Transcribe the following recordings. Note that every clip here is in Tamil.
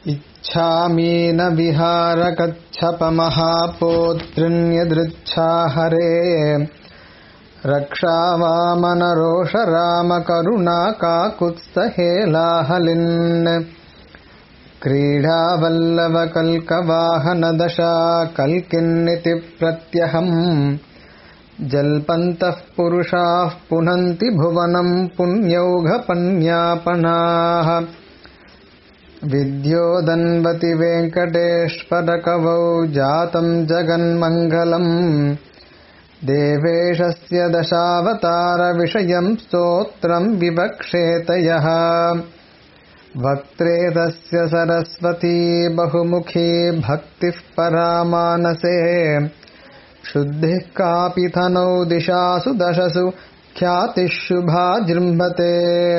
इच्छामि न विहारकच्छपमहापोतृण्यदृच्छा हरे रक्षा वामनरोष रामकरुणा काकुत्स्थहेलाहलिन् क्रीडावल्लवकल्कवाहनदशा कल्किन्निति प्रत्यहम् जल्पन्तः पुरुषाः पुनन्ति भुवनम् पुण्यौघपन्यापनाः विद्योदन्वति वेङ्कटेश्वरकवौ जातम् जगन्मङ्गलम् देवेशस्य दशावतारविषयम् स्तोत्रम् विवक्षेत यः वक्त्रे तस्य सरस्वती बहुमुखी भक्तिः परामानसे शुद्धिः कापि थनौ दिशासु दशसु ख्यातिः शुभा जृम्भते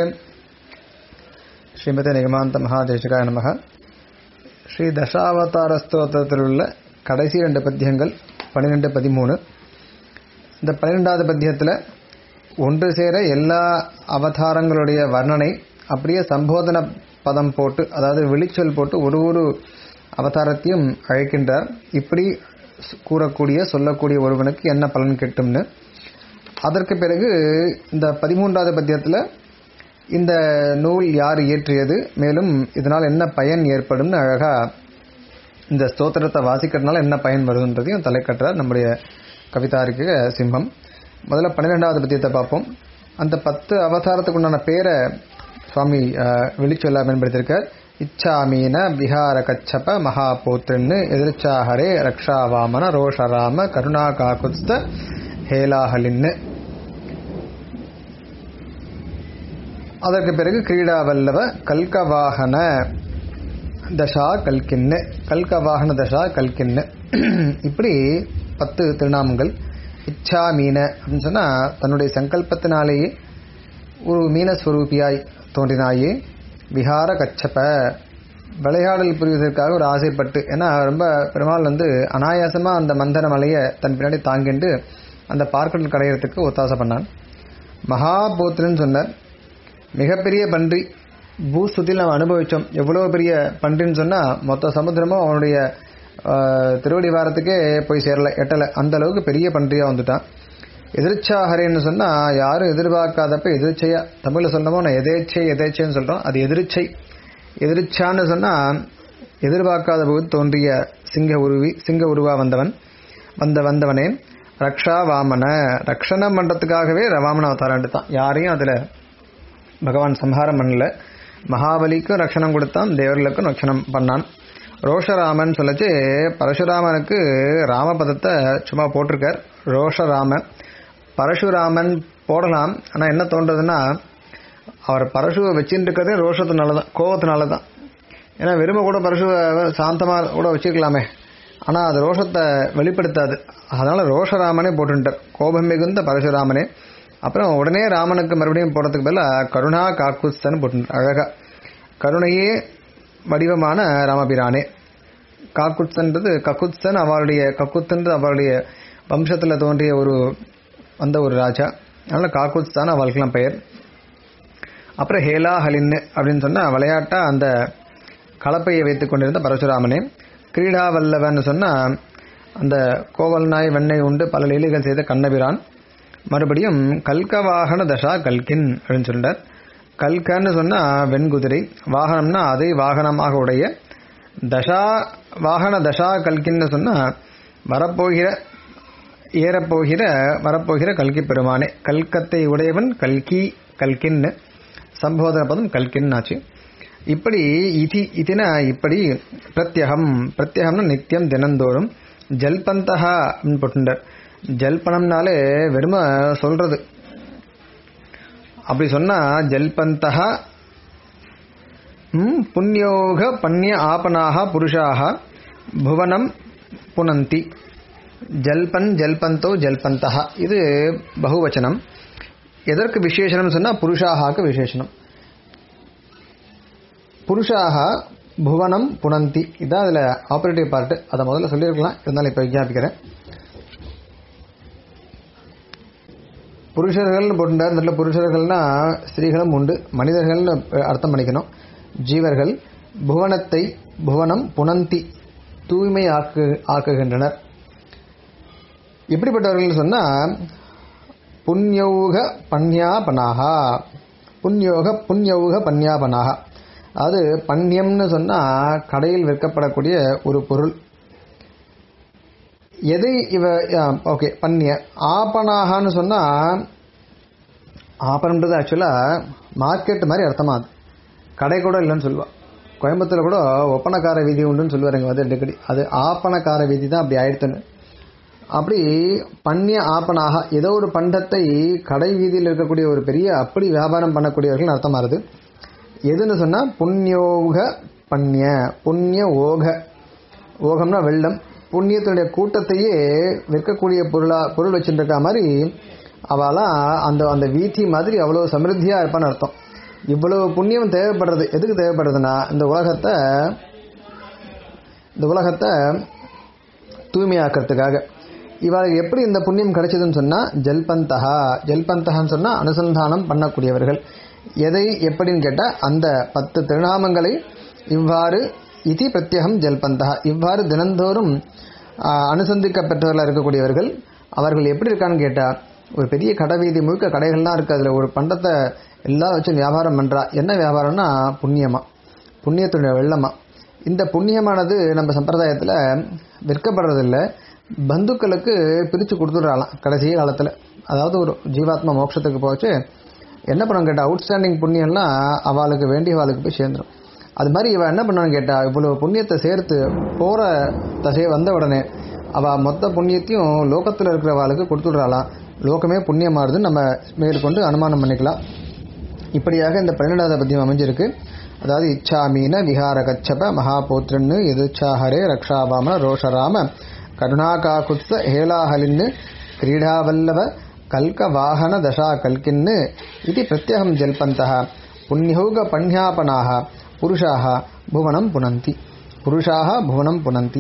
ஸ்ரீமதி நிகமாந்த மகாதேசிகாய நமக ஸ்ரீ தசாவதார ஸ்தோத்திரத்தில் உள்ள கடைசி ரெண்டு பத்தியங்கள் பன்னிரெண்டு பதிமூணு இந்த பன்னிரெண்டாவது பத்தியத்தில் ஒன்று சேர எல்லா அவதாரங்களுடைய வர்ணனை அப்படியே சம்போதன பதம் போட்டு அதாவது வெளிச்சொல் போட்டு ஒரு ஒரு அவதாரத்தையும் அழைக்கின்றார் இப்படி கூறக்கூடிய சொல்லக்கூடிய ஒருவனுக்கு என்ன பலன் கிட்டும்னு அதற்கு பிறகு இந்த பதிமூன்றாவது பத்தியத்தில் இந்த நூல் யார் இயற்றியது மேலும் இதனால் என்ன பயன் ஏற்படும்னு அழகா இந்த ஸ்தோத்திரத்தை வாசிக்கிறதுனால என்ன பயன் வருதுன்றதையும் தலைக்கட்டுறார் நம்முடைய கவிதாரிக்கு சிம்மம் முதல்ல பன்னிரெண்டாவது பத்தியத்தை பார்ப்போம் அந்த பத்து அவதாரத்துக்கு உண்டான பேரை சுவாமி வெளிச்சொல்ல பயன்படுத்தியிருக்கார் இச்சாமீன விஹார கச்சப மகாபோத்ருன்னு எதிர்ச்சாஹரே ரக்ஷாவாமன ரோஷராம கருணா காகுஸ்த ஹேலாஹலின்னு அதற்கு பிறகு கிரீடாவல்லவ கல்கவாகன தசா கல்கின்னு கல்கவாகன தசா கல்கின்னு இப்படி பத்து திருநாமங்கள் இச்சா மீன அப்படின்னு சொன்னால் தன்னுடைய சங்கல்பத்தினாலேயே ஒரு மீனஸ்வரூபியாய் தோன்றினாயே விஹார கச்சப்ப விளையாடல் புரிவதற்காக ஒரு ஆசைப்பட்டு ஏன்னா ரொம்ப பெருமாள் வந்து அனாயாசமாக அந்த மந்தன மலையை தன் பின்னாடி தாங்கிண்டு அந்த பார்க்கடல் கடையிறதுக்கு ஒத்தாசை பண்ணான் மகாபோத்ரன்னு சொன்னார் மிகப்பெரிய பன்றி பூஸ்துதில் நம்ம அனுபவித்தோம் எவ்வளோ பெரிய பன்றின்னு சொன்னால் மொத்த சமுத்திரமும் அவனுடைய திருவடி வாரத்துக்கே போய் சேரலை எட்டலை அந்த அளவுக்கு பெரிய பன்றியாக வந்துட்டான் எதிர்ச்சாகரேன்னு சொன்னால் யாரும் எதிர்பார்க்காதப்ப எதிர்ச்சையா தமிழில் சொன்னமோ நான் எதேச்சை எதேச்சைன்னு சொல்கிறோம் அது எதிர்ச்சை எதிர்ச்சான்னு சொன்னால் எதிர்பார்க்காத போது தோன்றிய சிங்க உருவி சிங்க உருவா வந்தவன் வந்த வந்தவனே ரக்ஷா வாமன ரக்ஷணம் பண்ணுறதுக்காகவே வாமன அவதாரம் எடுத்தான் யாரையும் அதில் பகவான் சம்ஹாரம் பண்ணல மகாபலிக்கும் ரக்ஷணம் கொடுத்தான் தேவர்களுக்கும் ரக்ஷணம் பண்ணான் ரோஷராமன் சொல்லச்சு பரசுராமனுக்கு ராமபதத்தை சும்மா போட்டிருக்கார் ரோஷராமன் பரசுராமன் போடலாம் ஆனால் என்ன தோன்றதுன்னா அவர் பரசுவை வச்சுட்டு இருக்கிறதே ரோஷத்தினால தான் கோபத்தினால தான் ஏன்னா வெறுமை கூட பரசுவை சாந்தமாக கூட வச்சுக்கலாமே ஆனால் அது ரோஷத்தை வெளிப்படுத்தாது அதனால் ரோஷராமனே போட்டுட்டார் கோபம் மிகுந்த பரசுராமனே அப்புறம் உடனே ராமனுக்கு மறுபடியும் போடுறதுக்கு பதிலாக கருணா காக்குஸ்தன் போட்டு அழகா கருணையே வடிவமான ராமபிரானே காக்குத்சன்றது கக்குத்சன் அவருடைய கக்குத்ன்றது அவருடைய வம்சத்தில் தோன்றிய ஒரு வந்த ஒரு ராஜா அதனால் காக்குத்தான் அவளுக்கெல்லாம் பெயர் அப்புறம் ஹேலா ஹலின்னு அப்படின்னு சொன்னால் விளையாட்டா அந்த கலப்பையை வைத்துக் கொண்டிருந்த பரசுராமனே கிரீடா வல்லவன் சொன்னால் அந்த கோவல் நாய் வெண்ணெய் உண்டு பல லீலைகள் செய்த கண்ணபிரான் மறுபடியும் கல்கவாகன தசா கல்கின் அப்படின்னு சொல்றார் கல்கன்னு சொன்னால் வெண்குதிரை வாகனம்னா அதை வாகனமாக உடைய தசா வாகன தசா கல்கின்னு சொன்னால் வரப்போகிற ஏறப்போகிற வரப்போகிற கல்கி பெருமானே கல்கத்தை உடையவன் கல்கி கல்கின்னு சம்போதன பதம் கல்கின் ஆச்சு இப்படி இதி இதின இப்படி பிரத்யகம் பிரத்யகம்னா நித்தியம் தினந்தோறும் ஜல்பந்தகா அப்படின்னு போட்டுட்டார் ஜல்பனம்னாலே வெறும சொல்றது அப்படி சொன்னா ஜல்பந்தகா புண்ணியோக பன்னிய ஆபனாக புருஷாக புவனம் புனந்தி ஜல்பன் ஜல்பந்தோ ஜல்பந்தகா இது பகுவச்சனம் எதற்கு விசேஷனம் சொன்னால் புருஷாகாக்கு விசேஷனம் புருஷாக புவனம் புனந்தி இதான் அதில் ஆப்ரேட்டிவ் பார்ட்டு அதை முதல்ல சொல்லியிருக்கலாம் இருந்தாலும் இப்போ விஞ்ஞாபிக்கிறேன் புருஷர்கள்னு போட்டுட்டார் இந்த புருஷர்கள்னா ஸ்திரீகளும் உண்டு மனிதர்கள்னு அர்த்தம் பண்ணிக்கணும் ஜீவர்கள் புவனத்தை புவனம் புனந்தி தூய்மை ஆக்கு ஆக்குகின்றனர் எப்படிப்பட்டவர்கள் சொன்னா புண்யௌக பன்யாபனாகா புண்யோக புண்யௌக பன்யாபனாகா அது பன்யம்னு சொன்னா கடையில் விற்கப்படக்கூடிய ஒரு பொருள் எதை இவ ஓகே பன்னிய ஆபனாகன்னு சொன்னா ஆபனன்றது ஆக்சுவலாக மார்க்கெட் மாதிரி அர்த்தமாகுது கடை கூட இல்லைன்னு சொல்லுவா கோயம்புத்தூர் கூட ஒப்பனக்கார வீதி உண்டுன்னு சொல்லுவாருங்க வந்து அடிக்கடி அது ஆப்பனக்கார வீதி தான் அப்படி ஆயிடுத்துன்னு அப்படி பண்ணிய ஆப்பனாக ஏதோ ஒரு பண்டத்தை கடை வீதியில் இருக்கக்கூடிய ஒரு பெரிய அப்படி வியாபாரம் பண்ணக்கூடியவர்கள் அர்த்தமாகுது எதுன்னு சொன்னா புண்ணியோக பன்னிய புண்ணிய ஓக ஓகம்னா வெள்ளம் புண்ணியத்தினுடைய கூட்டத்தையே விற்கக்கூடிய பொருளா பொருள் வச்சுருக்க மாதிரி அவெல்லாம் அந்த அந்த வீதி மாதிரி அவ்வளோ சமிருத்தியாக இருப்பான்னு அர்த்தம் இவ்வளவு புண்ணியம் தேவைப்படுறது எதுக்கு தேவைப்படுறதுன்னா இந்த உலகத்தை இந்த உலகத்தை தூய்மையாக்கிறதுக்காக இவளுக்கு எப்படி இந்த புண்ணியம் கிடைச்சதுன்னு சொன்னா ஜல்பந்தகா ஜல்பந்தகான்னு சொன்னா அனுசந்தானம் பண்ணக்கூடியவர்கள் எதை எப்படின்னு கேட்டா அந்த பத்து திருநாமங்களை இவ்வாறு இதி பிரத்யகம் ஜல்பந்தகா இவ்வாறு தினந்தோறும் அனுசந்திக்க பெற்றவர்களாக இருக்கக்கூடியவர்கள் அவர்கள் எப்படி இருக்கான்னு கேட்டா ஒரு பெரிய கடை வீதி முழுக்க கடைகள்லாம் இருக்கு அதுல ஒரு பண்டத்தை எல்லாம் வச்சு வியாபாரம் பண்றா என்ன வியாபாரம்னா புண்ணியமா புண்ணியத்துடைய வெள்ளமா இந்த புண்ணியமானது நம்ம சம்பிரதாயத்தில் விற்கப்படுறதில்ல பந்துக்களுக்கு பிரித்து கொடுத்துட்றாலாம் கடைசி காலத்தில் அதாவது ஒரு ஜீவாத்மா மோட்சத்துக்கு போச்சு என்ன பண்ணுவாங்க கேட்டால் அவுட்ஸ்டாண்டிங் புண்ணியம்லாம் அவளுக்கு வேண்டியவாளுக்கு போய் சேர்ந்துடும் அது மாதிரி இவன் என்ன பண்ணான்னு கேட்டால் இவ்வளோ புண்ணியத்தை சேர்த்து போகிற தசையை வந்த உடனே அவள் மொத்த புண்ணியத்தையும் லோகத்தில் இருக்கிறவாளுக்கு கொடுத்துட்றாளாம் லோகமே புண்ணியமாறுதுன்னு நம்ம மேற்கொண்டு அனுமானம் பண்ணிக்கலாம் இப்படியாக இந்த பன்னிரெண்டாவது பத்தியம் அமைஞ்சிருக்கு அதாவது இச்சாமீன விஹார கச்சப மகாபோத்ரன்னு எதிர்ச்சாஹரே ரக்ஷாபாம ரோஷராம கருணாகாகுத்ஸ ஹேலாஹலின்னு கிரீடாவல்லவ கல்க வாகன தசா கல்கின்னு இது பிரத்யகம் ஜல்பந்தः புண்ணியோக பண்யாபனாக புருஷாக புவனம் புனந்தி புருஷாக புவனம் புனந்தி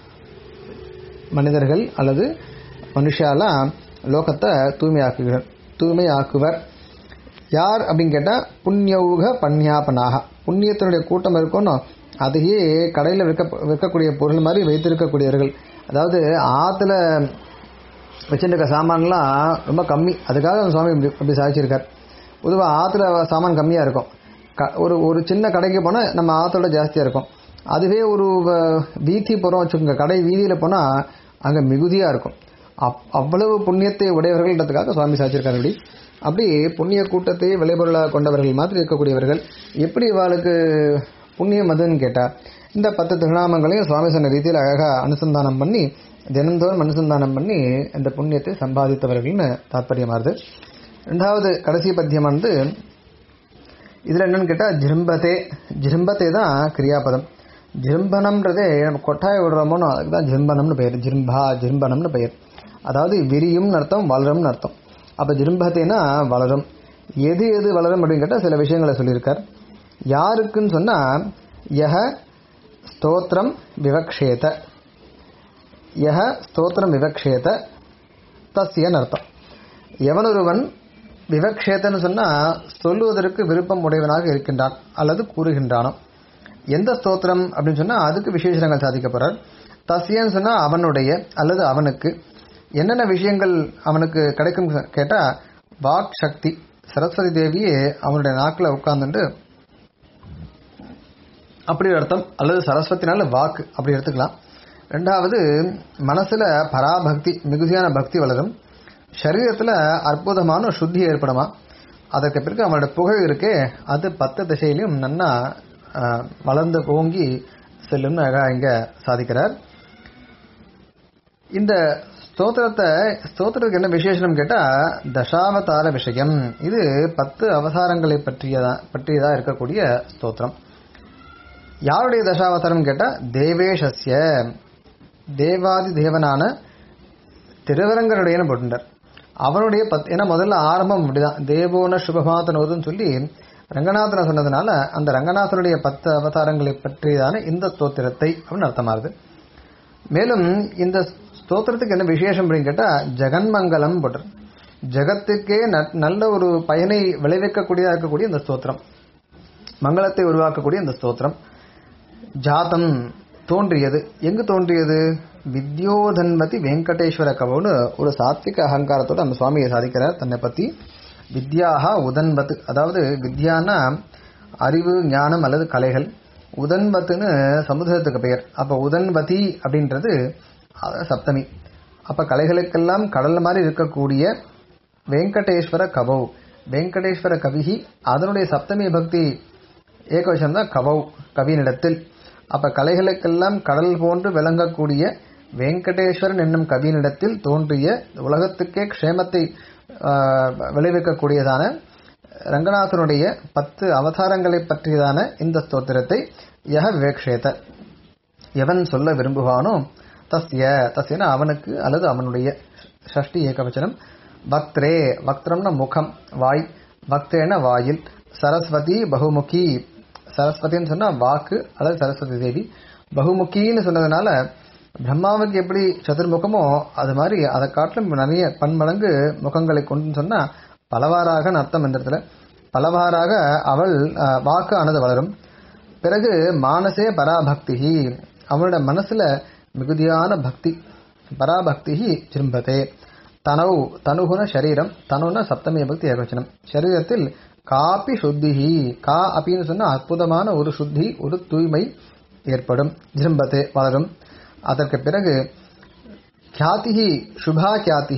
மனிதர்கள் அல்லது மனுஷாலாம் லோகத்தை தூய்மையாக்குகிறார் தூய்மையாக்குவர் யார் அப்படின்னு கேட்டால் புண்ணியவுக பன்யாபனாக புண்ணியத்தினுடைய கூட்டம் இருக்கணும் அதையே கடையில் விற்க விற்கக்கூடிய பொருள் மாதிரி வைத்திருக்கக்கூடியவர்கள் அதாவது ஆற்றுல வச்சுருக்க சாமான்லாம் ரொம்ப கம்மி அதுக்காக அந்த சுவாமி இப்படி அப்படி சாதிச்சிருக்கார் பொதுவாக ஆற்றுல சாமான் கம்மியாக இருக்கும் க ஒரு ஒரு சின்ன கடைக்கு போனால் நம்ம ஆற்றோட ஜாஸ்தியாக இருக்கும் அதுவே ஒரு வீதி போகிறோம் வச்சுக்கோங்க கடை வீதியில் போனால் அங்கே மிகுதியாக இருக்கும் அப் அவ்வளவு புண்ணியத்தை உடையவர்கள்ன்றதுக்காக சுவாமி சாதிச்சிருக்காரு அப்படி அப்படி புண்ணிய கூட்டத்தை விளைபொருளாக கொண்டவர்கள் மாதிரி இருக்கக்கூடியவர்கள் எப்படி இவாளுக்கு புண்ணியம் அதுன்னு கேட்டால் இந்த பத்து திருநாமங்களையும் சுவாமி சொன்ன ரீதியில் அழகாக அனுசந்தானம் பண்ணி தினந்தோறும் அனுசந்தானம் பண்ணி இந்த புண்ணியத்தை சம்பாதித்தவர்கள்னு தாற்பயமாறுது ரெண்டாவது கடைசி பத்தியமானது இதில் என்னன்னு கேட்டால் ஜிரும்பத்தே ஜிரும்பத்தே தான் கிரியாபதம் ஜிரும்பனம்ன்றதே நம்ம கொட்டாய விடுறோமோனோ அதுக்கு தான் ஜிரும்பனம்னு பெயர் ஜிரும்பா ஜிரும்பனம்னு பெயர் அதாவது விரியும்னு அர்த்தம் வளரும்னு அர்த்தம் அப்போ ஜிரும்பத்தேனா வளரும் எது எது வளரும் அப்படின்னு கேட்டால் சில விஷயங்களை சொல்லியிருக்கார் யாருக்குன்னு சொன்னால் யஹ ஸ்தோத்திரம் விவக்ஷேத யஹ ஸ்தோத்திரம் விவக்ஷேத தஸ்யன்னு அர்த்தம் எவனொருவன் விவக்ஷேத்தன்னு சொன்னால் சொல்லுவதற்கு விருப்பம் உடையவனாக இருக்கின்றான் அல்லது கூறுகின்றானோ எந்த ஸ்தோத்திரம் அப்படின்னு சொன்னால் அதுக்கு விசேஷங்கள் சாதிக்கப்படுறார் தஸ்யன்னு சொன்னால் அவனுடைய அல்லது அவனுக்கு என்னென்ன விஷயங்கள் அவனுக்கு கிடைக்கும் கேட்டால் வாக் சக்தி சரஸ்வதி தேவியே அவனுடைய நாக்கில் உட்கார்ந்துட்டு அப்படி ஒரு அர்த்தம் அல்லது சரஸ்வத்தினால வாக்கு அப்படி எடுத்துக்கலாம் ரெண்டாவது மனசுல பராபக்தி மிகுதியான பக்தி வளரும் சரீரத்தில் அற்புதமான சுத்தி ஏற்படுமா அதற்கு பிறகு அவனோட புகழ் இருக்கே அது பத்து திசையிலையும் நன்னா வளர்ந்து ஓங்கி செல்லும்னு அழகாக இங்கே சாதிக்கிறார் இந்த ஸ்தோத்திரத்தை ஸ்தோத்திரத்துக்கு என்ன விசேஷம் கேட்டால் தசாவதார விஷயம் இது பத்து அவதாரங்களை பற்றியதா பற்றியதா இருக்கக்கூடிய ஸ்தோத்திரம் யாருடைய தசாவதாரம் கேட்டால் தேவேஷஸ்ய தேவாதி தேவனான திருவரங்கருடையன்னு போட்டுட்டார் அவனுடைய பத் ஏன்னா முதல்ல ஆரம்பம் அப்படிதான் தேவோன சுபமாத்தனோதுன்னு சொல்லி ரங்கநாதனை சொன்னதுனால அந்த ரங்கநாதனுடைய பத்து அவதாரங்களை பற்றியதான இந்த ஸ்தோத்திரத்தை அப்படின்னு அர்த்தமாகுது மேலும் இந்த ஸ்தோத்திரத்துக்கு என்ன விசேஷம் அப்படின்னு கேட்டால் ஜெகன்மங்கலம் போட்டு ஜெகத்துக்கே நல்ல ஒரு பயனை விளைவிக்கக்கூடியதாக இருக்கக்கூடிய இந்த ஸ்தோத்திரம் மங்களத்தை உருவாக்கக்கூடிய இந்த ஸ்தோத்திரம் ஜாதம் தோன்றியது எங்கு தோன்றியது வித்யோதன்மதி வெங்கடேஸ்வர கவன்னு ஒரு சாத்விக அகங்காரத்தோட நம்ம சுவாமியை சாதிக்கிறார் தன்னை பத்தி வித்யாஹா உதன்வத் அதாவது வித்யானா அறிவு ஞானம் அல்லது கலைகள் உதன்வத்துன்னு சமுதிரத்துக்கு பெயர் அப்ப உதன்வதி அப்படின்றது அது சப்தமி அப்ப கலைகளுக்கெல்லாம் கடல் மாதிரி இருக்கக்கூடிய வெங்கடேஸ்வர கவௌ வெங்கடேஸ்வர கவிஹி அதனுடைய சப்தமி பக்தி ஏகவசம் தான் கவௌ கவியினிடத்தில் அப்ப கலைகளுக்கெல்லாம் கடல் போன்று விளங்கக்கூடிய வெங்கடேஸ்வரன் என்னும் கவியினிடத்தில் தோன்றிய உலகத்துக்கே க்ஷேமத்தை ஆஹ், விளைவிக்கக்கூடியதான ரங்கநாதனுடைய பத்து அவதாரங்களை பற்றியதான இந்த ஸ்தோத்திரத்தை யக விவேக்ஷேத எவன் சொல்ல விரும்புவானோ தஸ்ய தஸ்யன அவனுக்கு அல்லது அவனுடைய ஷஷ்டி ஏகவச்சனம் வக்திரே வக்திரம்னா முகம் வாய் வக்திரேன வாயில் சரஸ்வதி பகுமுகி சரஸ்வதின்னு சொன்னா வாக்கு அல்லது சரஸ்வதி தேவி பகுமுகின்னு சொன்னதுனால பிரம்மாவுக்கு எப்படி சதுர்முகமோ அது மாதிரி அதை காட்டிலும் நிறைய பன்மடங்கு முகங்களை கொண்டு சொன்னா பலவாறாக அர்த்தம் இந்த இடத்துல பலவாறாக அவள் அஹ், வாக்கு ஆனது வளரும் பிறகு மானசே பராபக்தி அவனோட மனசுல மிகுதியான பக்தி பராபக்தி ஜிரும்பதே தனவு தனுகுன சரீரம் தனுன சப்தமி பக்தி ஏகவச்சனம் சரீரத்தில் காப்பி சுத்திஹி கா அப்படின்னு சொன்னா அற்புதமான ஒரு சுத்தி ஒரு தூய்மை ஏற்படும் ஜிரும்பதே வளரும் அதற்கு பிறகு ख्यातिः शुभा ख्यातिः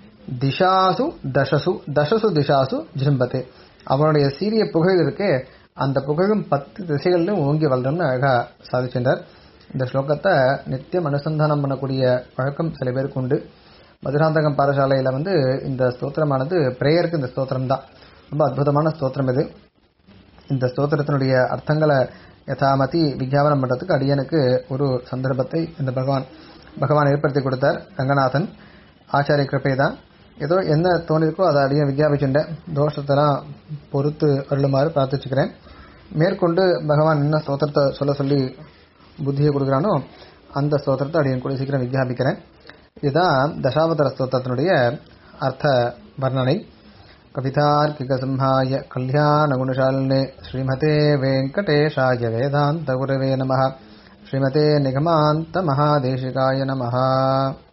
திஷாசு தசசு தசசு திஷாசு ஜிரும்பதே அவனுடைய சீரிய புகழ் இருக்கே அந்த புகழும் பத்து திசைகளிலும் ஓங்கி வளரும்னு அழகா சாதிச்சின்றார் இந்த ஸ்லோகத்தை நித்தியம் அனுசந்தானம் பண்ணக்கூடிய வழக்கம் சில பேருக்கு உண்டு மதுராந்தகம் பாடசாலையில வந்து இந்த ஸ்தோத்திரமானது பிரேயருக்கு இந்த ஸ்தோத்திரம் தான் ரொம்ப அற்புதமான ஸ்தோத்திரம் இது இந்த ஸ்தோத்திரத்தினுடைய அர்த்தங்களை யதாமதி விஞ்ஞாபனம் பண்றதுக்கு அடியனுக்கு ஒரு சந்தர்ப்பத்தை இந்த பகவான் பகவான் ஏற்படுத்தி கொடுத்தார் ரங்கநாதன் ஆச்சாரிய கிருப்பை தான் ஏதோ என்ன தோணிருக்கோ அதை அடியன் விஞ்ஞாபிச்சுட்டேன் தோஷத்தெல்லாம் பொறுத்து அருளுமாறு பிரார்த்திச்சுக்கிறேன் மேற்கொண்டு பகவான் என்ன ஸ்தோத்திரத்தை சொல்ல சொல்லி புத்தியை கொடுக்குறானோ அந்த ஸ்தோத்திரத்தை அடியன் கூட சீக்கிரம் விஞ்ஞாபிக்கிறேன் இதுதான் தசாவதார ஸ்தோத்திரத்தினுடைய அர்த்த வர்ணனை कवितार्किकसिंहाय कल्याणगुणशालिने श्रीमते वेङ्कटेशाय वेदान्तगुरवे नमः श्रीमते निगमान्तमहादेशिकाय नमः